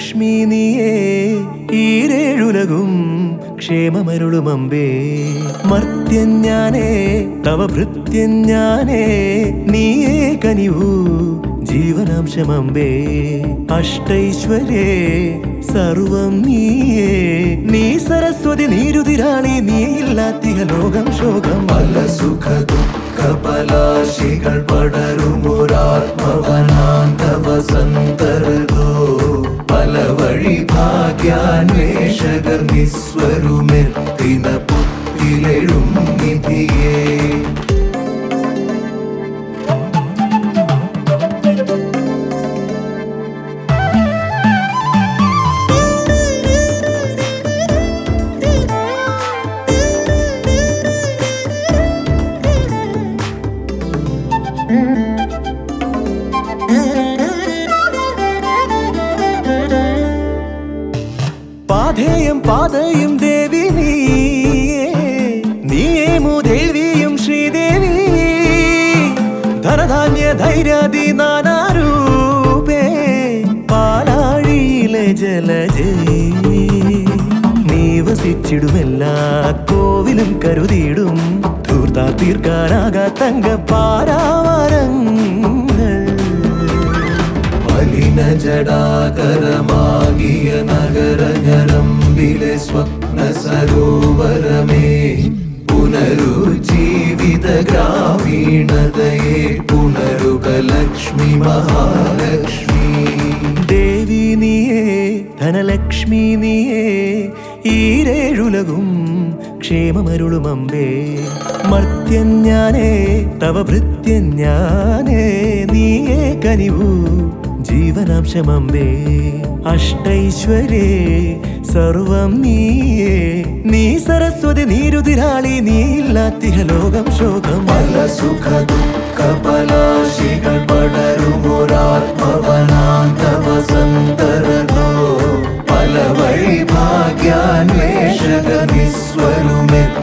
ധനലക്ഷ്മി നീയേ ഈരേഴുലകും ക്ഷേമമരുളുമമ്പേ മർത്യൻ ഞാനേ തവ ഭൃത്യൻ ഞാനേ നീയേ കനിവൂ ജീവനാംശമമ്പേ അഷ്ടൈശ്വര്യേ സർവം നീയേ നീ സരസ്വതി നീരുതിരാളി നീയില്ലാത്തിക ലോകം ശോകം പല സുഖ ദുഃഖ പലാശികൾ പടരുമൊരാത്മവനാന്തവ സന്തരതോ പല വഴി ഭാഗ്യാന്വേഷകർ നിസ്വരുമെത്തിന പുത്തിലെഴും നിധിയേ പാധേയം പാതയും ദേവി നീയേ നീയേ മൂദേവിയും ശ്രീദേവി ധനധാന്യ ധൈര്യാദി നാനാരൂപേ പാലാഴിയിലെ ജലജേ നീ വസിച്ചിടുമെല്ലാ കോവിലും കരുതിയിടും ധൂർത്താ തീർക്കാനാകാ തങ്ക പാരാവാരങ്ങൾ മലിന ജടാകരമാകിയ നഗര ഞരമ്പിലെ സ്വപ്ന സരോവരമേ പുനരുജ്ജീവിത ഗ്രാമീണതയെ പുനരുക ലക്ഷ്മി മഹാലക്ഷ്മി ദേവി നീയേ ധനലക്ഷ്മി നീയേ ഈരേഴുലകും ക്ഷേമമരുളുമമ്പേ മർത്യൻ ഞാനേ തവ ഭൃത്യൻ ഞാനേ നീയേ കനിവൂ ജീവനാംശമമ്പേ അഷ്ടൈശ്വര്യേ സർവം നീയേ നീ സരസ്വതി നീരുതിരാളി നീയില്ലാത്തിഹ ലോകം ശോകം പല സുഖ ദുഃഖ പലാശികൾ പടരുമൊരാത്മവനാന്തവ സന്തരതോ പല വഴി ഭാഗ്യാന്വേഷക നിസ്വരുമെത്തി